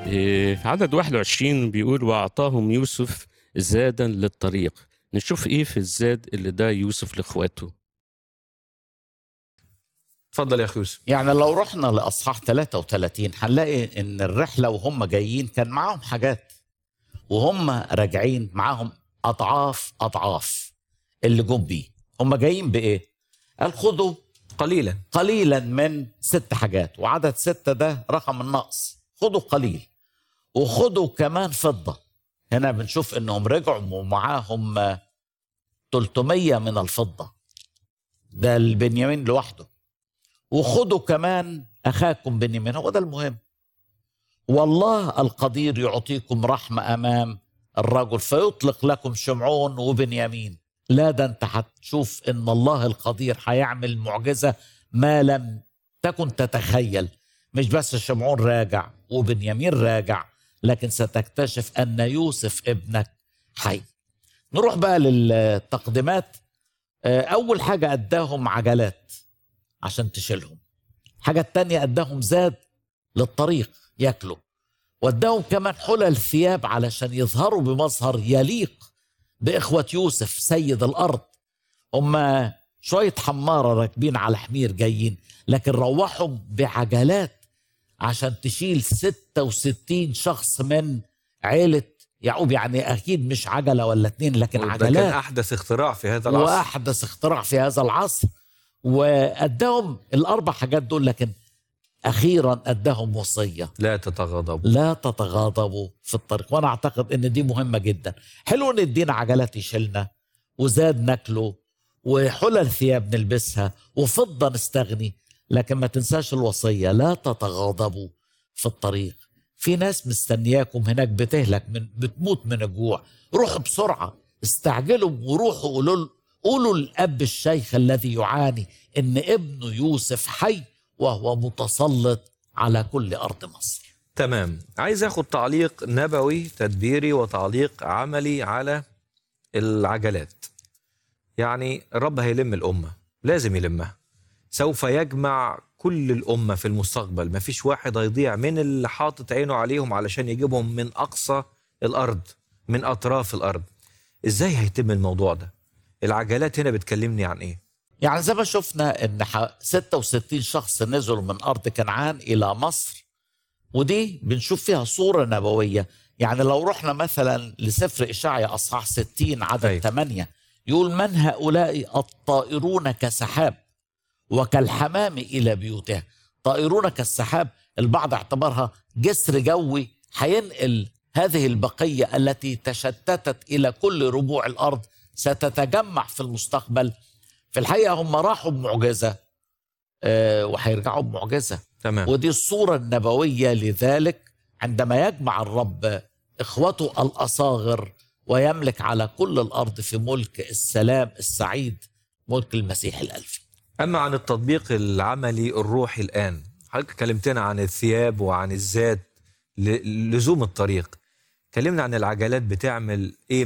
إيه، عدد 21 بيقول وأعطاهم يوسف زادا للطريق نشوف إيه في الزاد اللي ده يوسف لإخواته اتفضل يا اخي يوسف يعني لو رحنا لاصحاح 33 هنلاقي ان الرحله وهم جايين كان معاهم حاجات وهم راجعين معاهم اضعاف اضعاف اللي جم بيه هم جايين بايه؟ قال خدوا قليلا قليلا من ست حاجات وعدد ستة ده رقم النقص خدوا قليل وخدوا كمان فضة هنا بنشوف انهم رجعوا ومعاهم آه، 300 من الفضة ده البنيامين لوحده وخدوا كمان اخاكم بنيامين هو ده المهم والله القدير يعطيكم رحمة امام الرجل فيطلق لكم شمعون وبنيامين لا ده انت هتشوف ان الله القدير هيعمل معجزة ما لم تكن تتخيل مش بس شمعون راجع وبنيامين راجع لكن ستكتشف ان يوسف ابنك حي نروح بقى للتقديمات آه، اول حاجة اداهم عجلات عشان تشيلهم الحاجة التانية اداهم زاد للطريق ياكلوا واداهم كمان حلل ثياب علشان يظهروا بمظهر يليق بإخوة يوسف سيد الأرض هم شوية حمارة راكبين على حمير جايين لكن روحوا بعجلات عشان تشيل 66 شخص من عيلة يعقوب يعني أكيد مش عجلة ولا اتنين لكن ده كان عجلات احدث اختراع في هذا العصر واحدث اختراع في هذا العصر واداهم الاربع حاجات دول لكن اخيرا اداهم وصيه لا تتغاضبوا لا تتغاضبوا في الطريق وانا اعتقد ان دي مهمه جدا حلو ان يدينا عجلات يشيلنا وزاد ناكله وحلل ثياب نلبسها وفضه نستغني لكن ما تنساش الوصيه لا تتغاضبوا في الطريق في ناس مستنياكم هناك بتهلك من بتموت من الجوع روحوا بسرعه استعجلوا وروحوا قولوا له- قولوا الاب الشيخ الذي يعاني ان ابنه يوسف حي وهو متسلط على كل ارض مصر تمام عايز اخد تعليق نبوي تدبيري وتعليق عملي على العجلات يعني الرب هيلم الامه لازم يلمها سوف يجمع كل الامه في المستقبل مفيش واحد هيضيع من اللي حاطط عينه عليهم علشان يجيبهم من اقصى الارض من اطراف الارض ازاي هيتم الموضوع ده العجلات هنا بتكلمني عن ايه يعني زي ما شفنا ان ح- 66 شخص نزلوا من ارض كنعان الى مصر ودي بنشوف فيها صوره نبويه يعني لو رحنا مثلا لسفر اشعيا اصحاح 60 عدد أيوة. 8 يقول من هؤلاء الطائرون كسحاب وكالحمام الى بيوتها طائرون كالسحاب البعض اعتبرها جسر جوي هينقل هذه البقيه التي تشتتت الى كل ربوع الارض ستتجمع في المستقبل في الحقيقه هم راحوا بمعجزه آه، وهيرجعوا بمعجزه تمام ودي الصوره النبويه لذلك عندما يجمع الرب اخوته الاصاغر ويملك على كل الارض في ملك السلام السعيد ملك المسيح الالفي أما عن التطبيق العملي الروحي الآن حضرتك كلمتنا عن الثياب وعن الزاد ل- لزوم الطريق كلمنا عن العجلات بتعمل إيه